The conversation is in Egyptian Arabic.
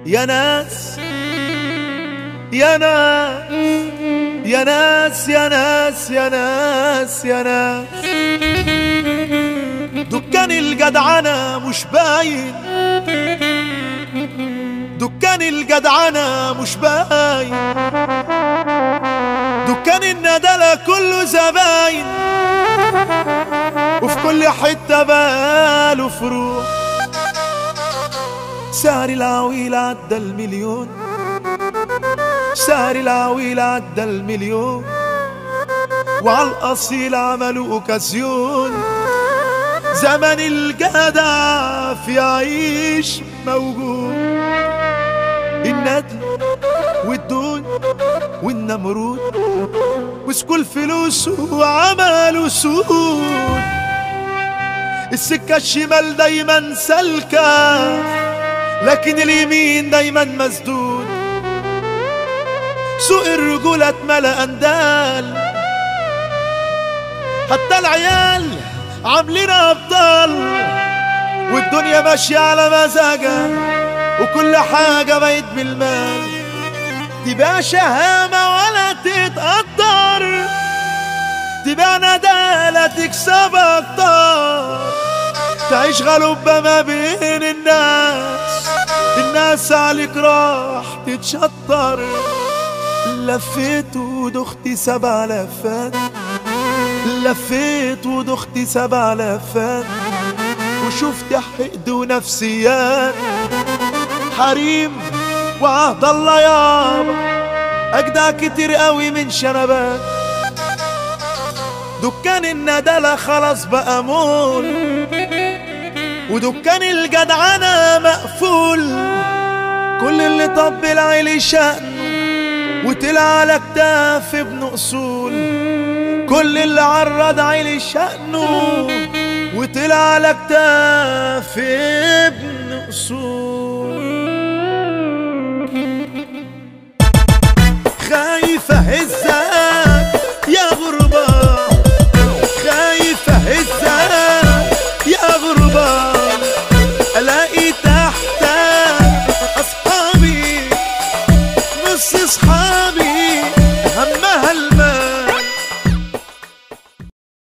يا ناس يا ناس يا ناس يا ناس يا ناس يا ناس دكان الجدعنة مش باين دكان الجدعنة مش باين دكان الندلة كله زباين وفي كل حتة باله فروع سعر العويل عدى المليون سعر العويل عدى المليون وعلى الأصيل عملوا أوكازيون زمن الجدع في يعيش موجود الندل والدون والنمرود مسكوا الفلوس وعملوا سود السكة الشمال دايما سالكة لكن اليمين دايما مسدود سوق الرجولة اتملى أندال حتى العيال عاملين أبطال والدنيا ماشية على مزاجها وكل حاجة بقت بالمال تبقى شهامة ولا تتقدر تبقى ندالة تكسب أكتر تعيش غلوبة ما بين الناس الناس عليك راح تتشطر لفيت ودختي سبع لفات لفيت ودختي سبع لفات وشفت حقد ونفسيات حريم وعهد الله يابا أجدع كتير قوي من شنبات دكان الندلة خلاص بقى مول ودكان الجدعنة مقفول كل اللي طبل عيلي شأن وطلع على كتاف ابن أصول كل اللي عرض عيلي شأنه وطلع على كتاف ابن أصول خايفة هزة